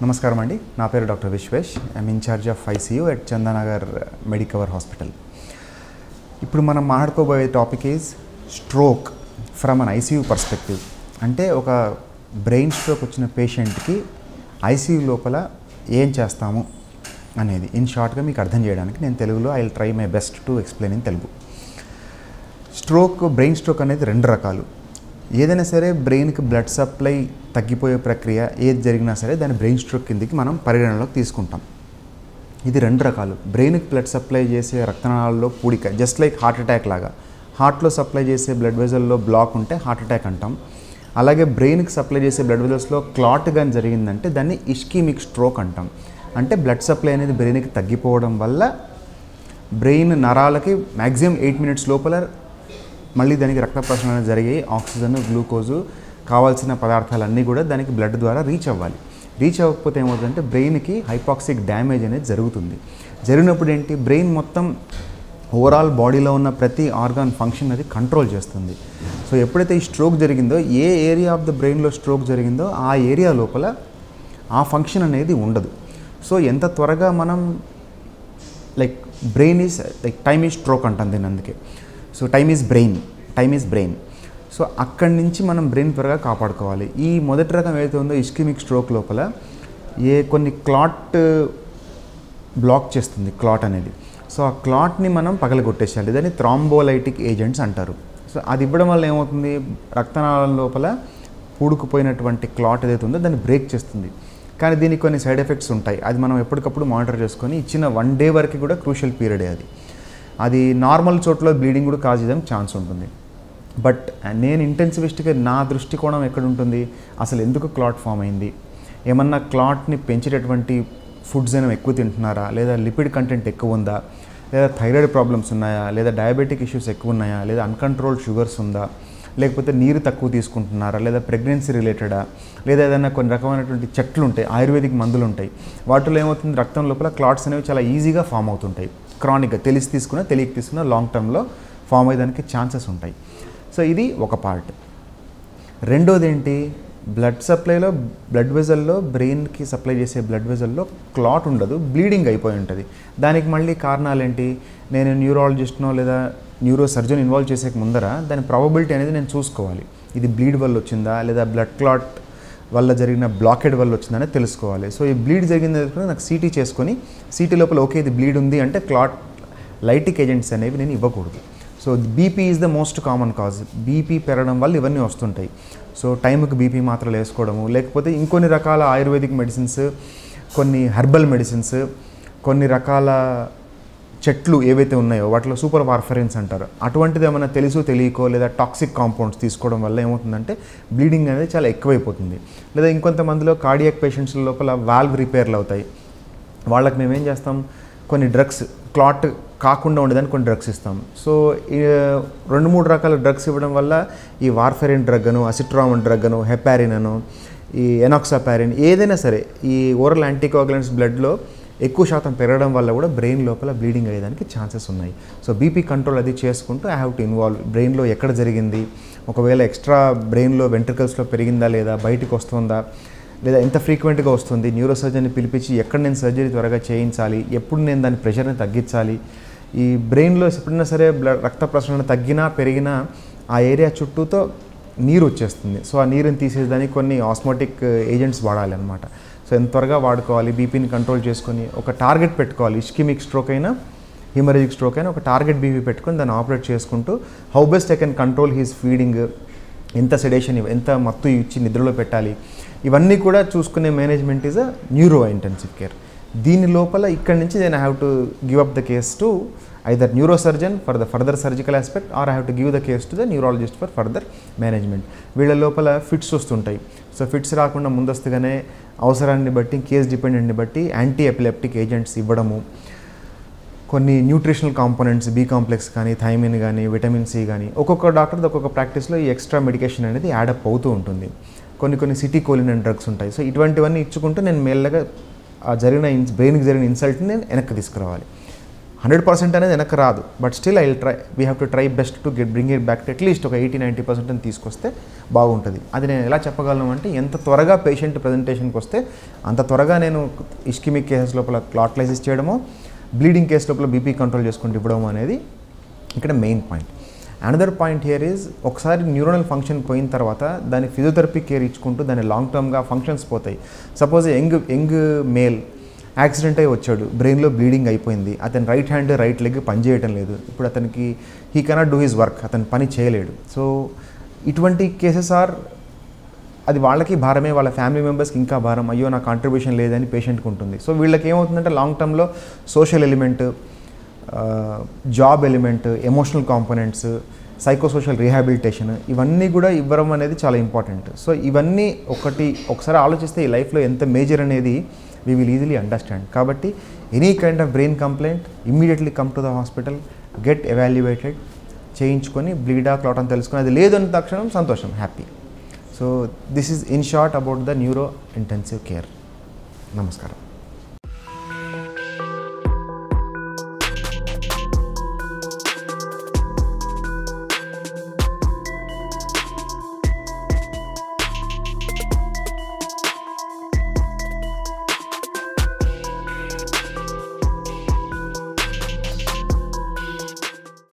నమస్కారం అండి నా పేరు doctor Vishwesh I'm in charge of ICU at Chandanagar Medicover hospital ఇప్పుడు మనం మాట్లాడుకోబోయే topic is stroke from an ICU perspective అంటే ఒక బ్రెయిన్ స్ట్రోక్ వచ్చిన పేషెంట్కి ఐసీయూ లోపల ఏం చేస్తాము అనేది ఇన్ షార్ట్గా మీకు అర్థం చేయడానికి నేను తెలుగులో I will try my best to explain in Telugu stroke brain stroke అనేది రెండు రకాలు ఏదైనా సరే బ్రెయిన్కి బ్లడ్ సప్లై తగ్గిపోయే ప్రక్రియ ఏది జరిగినా సరే దాన్ని బ్రెయిన్ స్ట్రోక్ కిందకి మనం పరిగణనలోకి తీసుకుంటాం ఇది రెండు రకాలు బ్రెయిన్కి బ్లడ్ సప్లై చేసే రక్తనాళాల్లో పూడిక జస్ట్ లైక్ హార్ట్ అటాక్ లాగా హార్ట్లో సప్లై చేసే బ్లడ్ వెజల్లో బ్లాక్ ఉంటే హార్ట్ అటాక్ అంటాం అలాగే బ్రెయిన్కి సప్లై చేసే బ్లడ్ వెజల్స్లో క్లాట్ కానీ జరిగిందంటే దాన్ని ఇష్కీమిక్ స్ట్రోక్ అంటాం అంటే బ్లడ్ సప్లై అనేది బ్రెయిన్కి తగ్గిపోవడం వల్ల బ్రెయిన్ నరాలకి మ్యాక్సిమం ఎయిట్ మినిట్స్ లోపల మళ్ళీ దానికి రక్త ప్రసరణ జరిగి ఆక్సిజన్ గ్లూకోజు కావాల్సిన పదార్థాలన్నీ కూడా దానికి బ్లడ్ ద్వారా రీచ్ అవ్వాలి రీచ్ అవ్వకపోతే ఏమవుతుందంటే బ్రెయిన్కి హైపాక్సిక్ డ్యామేజ్ అనేది జరుగుతుంది జరిగినప్పుడు ఏంటి బ్రెయిన్ మొత్తం ఓవరాల్ బాడీలో ఉన్న ప్రతి ఆర్గాన్ ఫంక్షన్ అది కంట్రోల్ చేస్తుంది సో ఎప్పుడైతే ఈ స్ట్రోక్ జరిగిందో ఏ ఏరియా ఆఫ్ ద బ్రెయిన్లో స్ట్రోక్ జరిగిందో ఆ ఏరియా లోపల ఆ ఫంక్షన్ అనేది ఉండదు సో ఎంత త్వరగా మనం like brain is like time is stroke అంటాం దీన్ని అందుకే so time is brain time is brain so అక్కడి నుంచి మనం బ్రెయిన్ త్వరగా కాపాడుకోవాలి ఈ మొదటి రకం ఏదైతే ఉందో ఇస్కిమిక్ స్ట్రోక్ లోపల ఏ కొన్ని క్లాట్ బ్లాక్ చేస్తుంది క్లాట్ అనేది సో ఆ క్లాట్ని మనం పగలగొట్టేసేయాలి దాన్ని థ్రాంబోలైటిక్ ఏజెంట్స్ అంటారు సో అది ఇవ్వడం వల్ల ఏమవుతుంది రక్తనాళం లోపల పూడుకుపోయినటువంటి క్లాట్ ఏదైతే ఉందో దాన్ని బ్రేక్ చేస్తుంది కానీ దీనికి కొన్ని సైడ్ ఎఫెక్ట్స్ ఉంటాయి అది మనం ఎప్పటికప్పుడు మానిటర్ చేసుకొని ఇచ్చిన వన్ డే వరకు కూడా క్రూషియల్ పీరియడే అది అది నార్మల్ చోట్ల బ్లీడింగ్ కూడా కాజ్ చేయడానికి ఛాన్స్ ఉంటుంది బట్ నేను ఇంటెన్సివిస్ట్గా నా దృష్టికోణం ఎక్కడ ఉంటుంది అసలు ఎందుకు క్లాట్ ఫామ్ అయింది ఏమన్నా క్లాట్ని పెంచేటటువంటి ఫుడ్స్ అయినా ఎక్కువ తింటున్నారా లేదా లిపిడ్ కంటెంట్ ఎక్కువ ఉందా లేదా థైరాయిడ్ ప్రాబ్లమ్స్ ఉన్నాయా లేదా డయాబెటిక్ ఇష్యూస్ ఎక్కువ ఉన్నాయా లేదా అన్కంట్రోల్డ్ షుగర్స్ ఉందా లేకపోతే నీరు తక్కువ తీసుకుంటున్నారా లేదా ప్రెగ్నెన్సీ రిలేటెడా లేదా ఏదైనా కొన్ని రకమైనటువంటి చెట్లు ఉంటాయి ఆయుర్వేదిక్ మందులు ఉంటాయి వాటిలో ఏమవుతుంది రక్తం లోపల క్లాట్స్ అనేవి చాలా ఈజీగా ఫామ్ అవుతుంటాయి క్రానిక్గా తెలిసి తీసుకున్నా తెలియక తీసుకున్నా లాంగ్ టర్మ్లో ఫామ్ అయ్యేదానికి ఛాన్సెస్ ఉంటాయి సో ఇది ఒక పార్ట్ రెండోది ఏంటి బ్లడ్ సప్లైలో బ్లడ్ వెజల్లో బ్రెయిన్కి సప్లై చేసే బ్లడ్ వెజల్లో క్లాట్ ఉండదు బ్లీడింగ్ అయిపోయి ఉంటుంది దానికి మళ్ళీ కారణాలు ఏంటి నేను న్యూరాలజిస్ట్నో లేదా న్యూరో సర్జన్ ఇన్వాల్వ్ చేసే ముందర దాని ప్రాబబిలిటీ అనేది నేను చూసుకోవాలి ఇది బ్లీడ్ వల్ల వచ్చిందా లేదా బ్లడ్ క్లాట్ వల్ల జరిగిన బ్లాకెడ్ వల్ల వచ్చిందని తెలుసుకోవాలి సో ఈ బ్లీడ్ జరిగింది నాకు సీటీ చేసుకొని సీటీ లోపల ఓకే ఇది బ్లీడ్ ఉంది అంటే క్లాట్ లైటిక్ ఏజెంట్స్ అనేవి నేను ఇవ్వకూడదు so BP is the most common cause BP పెరగడం వల్ల ఇవన్నీ వస్తుంటాయి సో టైంకి బీపీ మాత్రలు వేసుకోవడము లేకపోతే ఇంకొన్ని రకాల ఆయుర్వేదిక్ మెడిసిన్స్ కొన్ని హెర్బల్ మెడిసిన్స్ కొన్ని రకాల చెట్లు ఏవైతే ఉన్నాయో వాటిలో సూపర్ వార్ఫరెన్స్ అంటారు అటువంటిది ఏమైనా తెలుసు తెలియకో లేదా టాక్సిక్ కాంపౌండ్స్ తీసుకోవడం వల్ల ఏమవుతుందంటే బ్లీడింగ్ అనేది చాలా ఎక్కువైపోతుంది లేదా ఇంకొంతమందిలో కార్డియాక్ పేషెంట్స్ లోపల వాల్వ్ రిపేర్లు అవుతాయి వాళ్ళకి మేము ఏం చేస్తాం కొన్ని డ్రగ్స్ క్లాట్ కాకుండా ఉండేదానికి కొన్ని డ్రగ్స్ ఇస్తాం సో ఈ రెండు మూడు రకాల డ్రగ్స్ ఇవ్వడం వల్ల ఈ వార్ఫెరిన్ డ్రగ్ అను అసిట్రామన్ డ్రగ్ అను హెపారిన్ అను ఈ ఎనాక్సాపారిన్ ఏదైనా సరే ఈ ఓరల్ యాంటీకోగులెంట్స్ బ్లడ్లో ఎక్కువ శాతం పెరగడం వల్ల కూడా బ్రెయిన్ లోపల బ్లీడింగ్ అయ్యేదానికి ఛాన్సెస్ ఉన్నాయి సో బీపీ కంట్రోల్ అది చేసుకుంటూ ఐ హ్యావ్ టు ఇన్వాల్వ్ బ్రెయిన్లో ఎక్కడ జరిగింది ఒకవేళ ఎక్స్ట్రా బ్రెయిన్లో వెంట్రికల్స్లో పెరిగిందా లేదా బయటికి వస్తుందా లేదా ఎంత ఫ్రీక్వెంట్గా వస్తుంది న్యూరో సర్జన్ని పిలిపించి ఎక్కడ నేను సర్జరీ త్వరగా చేయించాలి ఎప్పుడు నేను దాని ప్రెషర్ని తగ్గించాలి ఈ బ్రెయిన్లో ఎప్పుడైనా సరే బ్లడ్ రక్త ప్రసరణ తగ్గినా పెరిగినా ఆ ఏరియా చుట్టూతో నీరు వచ్చేస్తుంది సో ఆ నీరుని తీసేదానికి కొన్ని ఆస్మోటిక్ ఏజెంట్స్ వాడాలి అనమాట సో ఎంత త్వరగా వాడుకోవాలి బీపీని కంట్రోల్ చేసుకొని ఒక టార్గెట్ పెట్టుకోవాలి ఇష్కిమిక్ స్ట్రోక్ అయినా హిమరేజిక్ స్ట్రోక్ అయినా ఒక టార్గెట్ బీపీ పెట్టుకొని దాన్ని ఆపరేట్ చేసుకుంటూ how best I can control his feeding ఎంత సెడేషన్ ఎంత మత్తు ఇచ్చి నిద్రలో పెట్టాలి ఇవన్నీ కూడా చూసుకునే management is a neuro intensive care దీని లోపల ఇక్కడ నుంచి నేను have to give up the case to either neuro surgeon for the further surgical aspect or I have to give the case to the neurologist for further management వీళ్ళ లోపల fits వస్తుంటాయి so fits రాకుండా ముందస్తుగానే అవసరాన్ని బట్టి case డిపెండెంట్ని బట్టి anti epileptic agents ఇవ్వడము కొన్ని న్యూట్రిషనల్ కాంపోనెంట్స్ బీ కాంప్లెక్స్ కానీ థైమిన్ కానీ విటమిన్ సి కానీ ఒక్కొక్క డాక్టర్ ఒక్కొక్క ప్రాక్టీస్లో ఈ ఎక్స్ట్రా మెడికేషన్ అనేది యాడప్ అవుతూ ఉంటుంది కొన్ని కొన్ని సిటీ కోలిన్ అండ్ డ్రగ్స్ ఉంటాయి సో ఇటువంటివన్నీ ఇచ్చుకుంటూ నేను మెల్లగా ఆ జరిగిన ఇన్స్ బ్రెయిన్కి జరిగిన ఇన్సల్ట్ని నేను వెనక్కి తీసుకురావాలి హండ్రెడ్ పర్సెంట్ అనేది వెనక్కి రాదు but still I try we have to try best to get bring it back at least ఒక ఎయిటీ నైంటీ పర్సెంట్ అని తీసుకొస్తే బాగుంటుంది అది నేను ఎలా చెప్పగలను అంటే ఎంత త్వరగా పేషెంట్ ప్రజెంటేషన్కి వస్తే అంత త్వరగా నేను ఇస్కిమిక్ కేసెస్ లోపల క్లాట్లైసిస్ చేయడము బ్లీడింగ్ కేసు లోపల బీపీ కంట్రోల్ చేసుకుంటూ ఇవ్వడం అనేది ఇక్కడ main point another point here is ఒకసారి న్యూరోనల్ ఫంక్షన్ పోయిన తర్వాత దాని ఫిజియోథెరపీ కేర్ ఇచ్చుకుంటూ దాని లాంగ్ టర్మ్గా ఫంక్షన్స్ పోతాయి suppose young young male accident అయి వచ్చాడు బ్రెయిన్లో బ్లీడింగ్ అయిపోయింది అతని రైట్ హ్యాండ్ రైట్ లెగ్ పనిచేయటం లేదు ఇప్పుడు అతనికి he cannot do his work అతను పని చేయలేడు సో ఇటువంటి కేసెస్ ఆర్ అది వాళ్ళకి భారమే వాళ్ళ ఫ్యామిలీ మెంబర్స్కి ఇంకా భారం అయ్యో నా కాంట్రిబ్యూషన్ లేదని పేషెంట్కి ఉంటుంది సో వీళ్ళకి ఏమవుతుందంటే లాంగ్ టర్మ్లో social element job element emotional components psychosocial rehabilitation ఇవన్నీ కూడా ఇవ్వడం అనేది చాలా ఇంపార్టెంట్ సో ఇవన్నీ ఒకటి ఒకసారి ఆలోచిస్తే ఈ లైఫ్లో ఎంత మేజర్ అనేది వీ విల్ ఈజీలీ అండర్స్టాండ్ కాబట్టి any kind of brain complaint immediately come to the hospital get evaluated చేయించుకొని బ్లీడా క్లాట్ అని తెలుసుకొని అది లేదని తక్షణం సంతోషం happy so this is in short about the neuro intensive care నమస్కారం